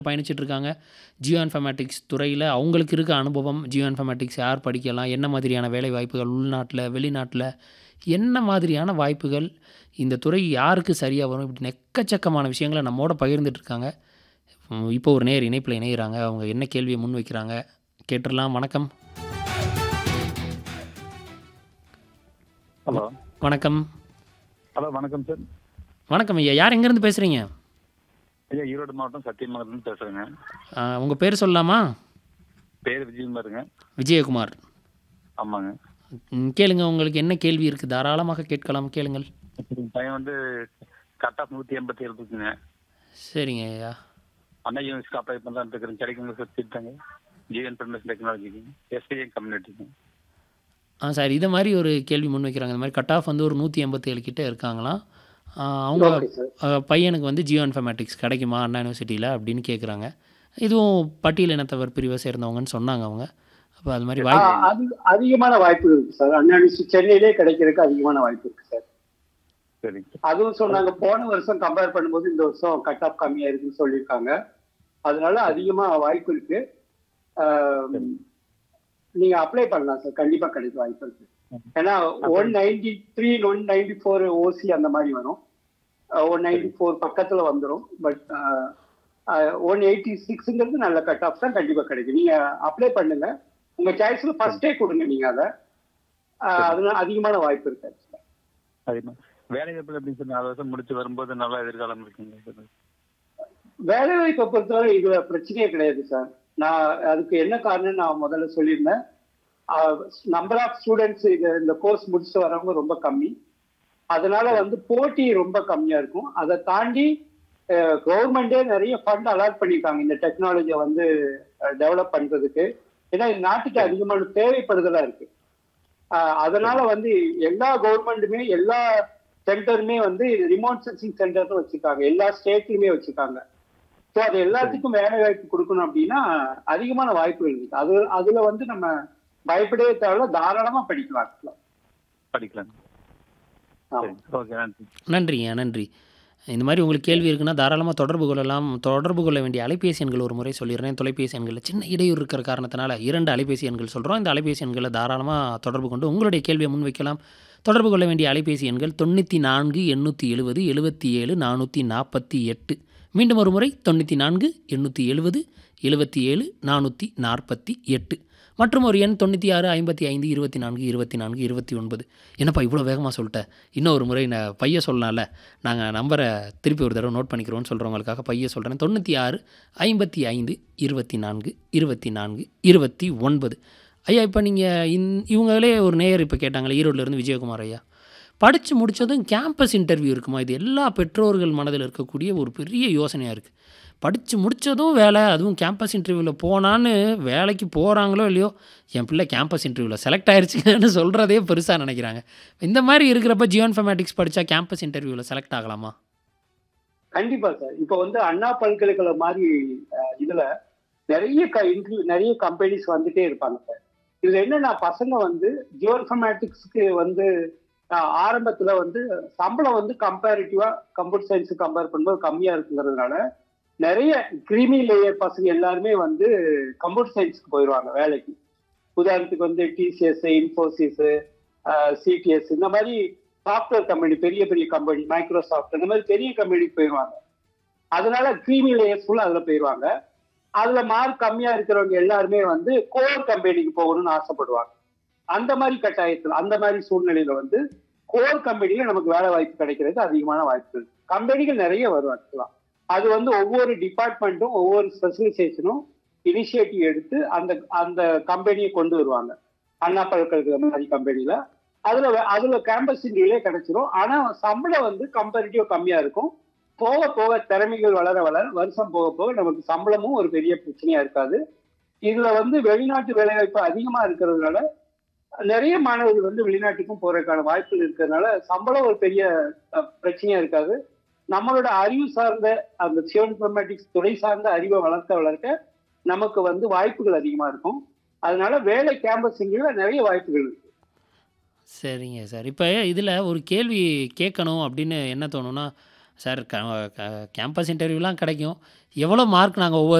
பயணிச்சுட்டு இருக்காங்க. ஜியோ இன்ஃபர்மேட்டிக்ஸ் துறையில அவங்களுக்கு இருக்க அனுபவம், ஜியோ இன்ஃபர்மேட்டிக்ஸ் யார் படிக்கலாம்? என்ன மாதிரியான வேலை வாய்ப்புகள் உள்நாட்ல, வெளிநாட்ல என்ன மாதிரியான வாய்ப்புகள்? இந்த துறை யாருக்கு சரியா வரும்? இப்படின்னு எக்கச்சக்கமான விஷயங்கள நம்மோட பகிர்ந்துட்டு இருக்காங்க. ம் இப்போ ஒரு நேயர் இணைப்பில இணையிறாங்க. அவங்க என்ன கேள்விய முன்வைக்கிறாங்க? கேட்டுறலாம். வணக்கம். ஹலோ. வணக்கம். ஹலோ வணக்கம் சார். வணக்கம் ஐயா. யார் எங்கேருந்து பேசுறீங்க? ஐயா ஈரோடு மாவட்டம் சத்தியமங்கலத்துலேருந்து பேசுகிறேங்க. ஆ உங்க பேர் சொல்லலாமா? பேர் விஜயகுமாருங்க. விஜயகுமார். ஆமாங்க. ம் கேளுங்க. உங்களுக்கு என்ன கேள்வி இருக்கு? தாராளமாக கேட்கலாம். கேளுங்கள். என் பையன் வந்து கட் ஆஃப் 187 இருக்குங்க. சரிங்க ஐயா. அண்ணா யூனிவர்சிட்டி அப்ளை பண்ணலான்னு இருக்கிறேன். கிடைக்குங்களா சார் சீட்டாங்க? ஜியோ இன்ஃபர்மேஷன் டெக்னாலஜிக்கு எஸ்பிஐ கம்யூனிட்டிக்கு. ஆ சார் இத மாரி ஒரு கேள்வி முன்வைக்கிறாங்க. இந்த மாரி கட் ஆஃப் வந்து ஒரு 187 கிட்ட இருக்காங்களாம். ஆ அவங்க ஓகே சார். அ பையனுக்கு வந்து ஜியோ இன்ஃபர்மேட்டிக்ஸ் கிடைக்குமா அண்ணா யூனிவர்சிட்டியில அப்படின்னு கேட்குறாங்க. இதுவும் பட்டியல் இனத்தவர் பிரிவை சேர்ந்தவங்கன்னு சொன்னாங்க அவங்க. அப்ப அது மாரி ஆ, வாய்ப்பு அது அதிகமான வாய்ப்பு இருக்கு சார் அண்ணா யூனிவர்சிட்டி சென்னையிலே கிடைக்கிறதுக்கு அதிகமான வாய்ப்பு இருக்கு சார் சரிங்க. அதுவும் சொன்னாங்க போன வருஷம் கம்பேர் பண்ணும்போது இந்த வருஷம் கட் ஆஃப் கம்மியா இருக்குன்னு சொல்லியிருக்காங்க அதனால அதிகமா வாய்ப்பு இருக்கு ஆம், நீங்க அப்ளை பண்ணலாம் சார் கண்டிப்பா கிடைக்க வாய்ப்பு இருக்கு ஏன்னா one ninety three one ninety four OC அந்த மாதிரி வரும் ஒன் நைன்டி ஃபோர் பக்கத்துல வந்துடும் பட் ஒன் எயிட்டி சிக்ஸ்ங்கிறது நல்ல கட் ஆஃப் தான் கண்டிப்பா கிடைக்கும் நீங்க அப்ளை பண்ணுங்க உங்க சாய்ஸ்ல ஃபர்ஸ்டே கொடுங்க நீங்க அதை ஆஹ் அதனால அதிகமான வாய்ப்பு இருக்கு actually. அதே மாதிரி வேலை வாய்ப்பு எப்படி சார் நாலு வருஷம் முடிச்சு வரும்போது நல்ல எதிர்காலம் இருக்குங்க சார். வேலை வாய்ப்பை பொறுத்தவரை இதுல பிரச்சனையே கிடையாது சார் நான் அதுக்கு என்ன காரணம் நான் முதல்ல சொல்லியிருந்தேன் நம்பர் ஆஃப் ஸ்டூடெண்ட்ஸ் இது இந்த கோர்ஸ் முடிச்சுட்டு வரவங்க ரொம்ப கம்மி அதனால வந்து போட்டி ரொம்ப கம்மியா இருக்கும் அதை தாண்டி கவர்மெண்டே நிறைய ஃபண்ட் அலாட் பண்ணியிருக்காங்க இந்த டெக்னாலஜியை வந்து டெவலப் பண்றதுக்கு ஏன்னா இது நாட்டுக்கு அதிகமான தேவைப்படுதலா இருக்கு அஹ் அதனால வந்து எல்லா கவர்மெண்ட்டுமே எல்லா சென்டருமே வந்து ரிமோட் சென்சிங் சென்டர்னு வச்சிருக்காங்க எல்லா ஸ்டேட்லயுமே வச்சிருக்காங்க ஸோ அது எல்லாத்துக்கும் வேலை வாய்ப்பு கொடுக்கணும் அப்படின்னா அதிகமான வாய்ப்புகள் இருக்கு அது அதுல வந்து நம்ம பயப்படவே தேவையில்ல தாராளமா படிக்கலாம் actually. படிக்கலாம். ஆமா. சரி. ஓகே நன்றி. நன்றிங்க நன்றி. இந்த மாதிரி உங்களுக்கு கேள்வி இருக்குன்னா தாராளமா தொடர்பு கொள்ளலாம். தொடர்பு கொள்ள வேண்டிய அலைபேசி எண்கள் ஒரு முறை சொல்லிடுறேன். தொலைபேசி எண்கள்ல சின்ன இடையூறு இருக்கிற காரணத்தினால 2 அலைபேசி எண்கள் சொல்றோம். இந்த அலைபேசி எண்கள தாராளமா தொடர்பு கொண்டு உங்களுடைய கேள்விய முன்வைக்கலாம். தொடர்பு கொள்ள வேண்டிய அலைபேசி எண்கள் 94 870 77 448 மீண்டும் ஒரு முறை 94 870 77 448 மற்றும் ஒரு எண் 96 55 24 24 29 என்னப்பா இவ்வளோ வேகமாக சொல்லிட்ட இன்னும் ஒரு முறை நான் பைய சொல்லலாம்ல நாங்கள் நம்பரை திருப்பி ஒரு தடவை நோட் பண்ணிக்கிறோம்னு சொல்கிறவங்களுக்காக பைய சொல்கிறேன் தொண்ணூற்றி ஆறு ஐம்பத்தி ஐந்து இருபத்தி நான்கு இருபத்தி நான்கு இருபத்தி ஒன்பது ஐயா இப்போ நீங்கள் இந் இவங்களே ஒரு நேயர் இப்போ கேட்டாங்களே ஈரோட்டிலேருந்து விஜயகுமார் ஐயா படித்து முடித்ததும் கேம்பஸ் இன்டர்வியூ இருக்குமா இது எல்லா பெற்றோர்கள் மனதில் இருக்கக்கூடிய ஒரு பெரிய யோசனையாக இருக்குது படித்து முடித்ததும் வேலை அதுவும் கேம்பஸ் இன்டர்வியூவில் போனான்னு வேலைக்கு போகிறாங்களோ இல்லையோ என் பிள்ளை கேம்பஸ் இன்டர்வியூவில் செலக்ட் ஆயிருச்சுங்கன்னு சொல்கிறதே பெருசாக நினைக்கிறாங்க இந்த மாதிரி இருக்கிறப்ப ஜியோ இன்ஃபர்மேட்டிக்ஸ் படித்தா கேம்பஸ் இன்டர்வியூவில் செலக்ட் ஆகலாமா கண்டிப்பா சார் இப்போ வந்து அண்ணா பல்கலைக்கழகம் மாதிரி அஹ், இதுல நிறைய க இன்டர்வியூ நிறைய கம்பெனிஸ் வந்துட்டே இருப்பாங்க சார் இதுல என்னன்னா பசங்க வந்து ஜியோ இன்ஃபர்மேட்டிக்ஸ்க்கு வந்து அஹ், ஆரம்பத்துல வந்து சம்பளம் வந்து கம்பேரிட்டிவா கம்ப்யூட்டர் சயின்ஸ் கம்பேர் பண்ணும்போது கம்மியா இருக்குங்கிறதுனால நிறைய கிரீமி லேயர் பசங்க எல்லாருமே வந்து கம்ப்யூட்டர் சயின்ஸ்க்கு போயிடுவாங்க வேலைக்கு உதாரணத்துக்கு வந்து டிசிஎஸ் இன்ஃபோசிஸ் சிடிஎஸ் இந்த மாதிரி சாஃப்ட்வேர் கம்பெனி பெரிய பெரிய கம்பெனி மைக்ரோசாஃப்ட் இந்த மாதிரி பெரிய கம்பெனிக்கு போயிடுவாங்க அதனால கிரீமி லேயர்ஸ் ஃபுல்லாக அதில் போயிடுவாங்க அதில் மார்க் கம்மியாக இருக்கிறவங்க எல்லாருமே வந்து கோர் கம்பெனிக்கு போகணும்னு ஆசைப்படுவாங்க அந்த மாதிரி கட்டாயத்தில் அந்த மாதிரி சூழ்நிலையில வந்து கோர் கம்பெனியில் நமக்கு வேலை வாய்ப்பு கிடைக்கிறதுக்கு அதிகமான வாய்ப்பு இருக்கு கம்பெனிகள் நிறைய வரும் ஆக்சுவலாக அது வந்து ஒவ்வொரு டிபார்ட்மெண்ட்டும் ஒவ்வொரு ஸ்பெஷலைசேஷனும் இனிஷியேட்டிவ் எடுத்து அந்த அந்த கம்பெனியை கொண்டு வருவாங்க அண்ணா பல்கலைக்கழகம் மாதிரி கம்பெனியில அதுல வே- அதுல கேம்பஸ் இன்டர்வியூலே கிடைச்சிரும் ஆனா சம்பளம் வந்து கம்பேரிட்டிவ் கம்மியா இருக்கும் போக போக திறமைகள் வளர வளர வருஷம் போக போக நமக்கு சம்பளமும் ஒரு பெரிய பிரச்சனையா இருக்காது இதுல வந்து வெளிநாட்டு வேலைவாய்ப்பு அதிகமா இருக்கிறதுனால நிறைய மாணவர்கள் வந்து வெளிநாட்டுக்கும் போறதுக்கான வாய்ப்புகள் இருக்கிறதுனால சம்பளம் ஒரு பெரிய அஹ், பிரச்சனையா இருக்காது நம்மளோட அறிவு சார்ந்த அந்த சியோ இன்ஃபர்மேட்டிக்ஸ் துறை சார்ந்த அறிவை வளர்க்க வளர்க்க நமக்கு வந்து வாய்ப்புகள் அதிகமா இருக்கும் அதனால வேலை கேம்பஸ் இன்டர்வியூல நிறைய வாய்ப்புகள் இருக்கு சரிங்க சார் இப்போ இதில் ஒரு கேள்வி கேட்கணும் அப்படின்னு என்ன தோணும்னா சார் க க கேம்பஸ் இன்டர்வியூலாம் கிடைக்கும் எவ்வளோ மார்க் நாங்கள் ஒவ்வொரு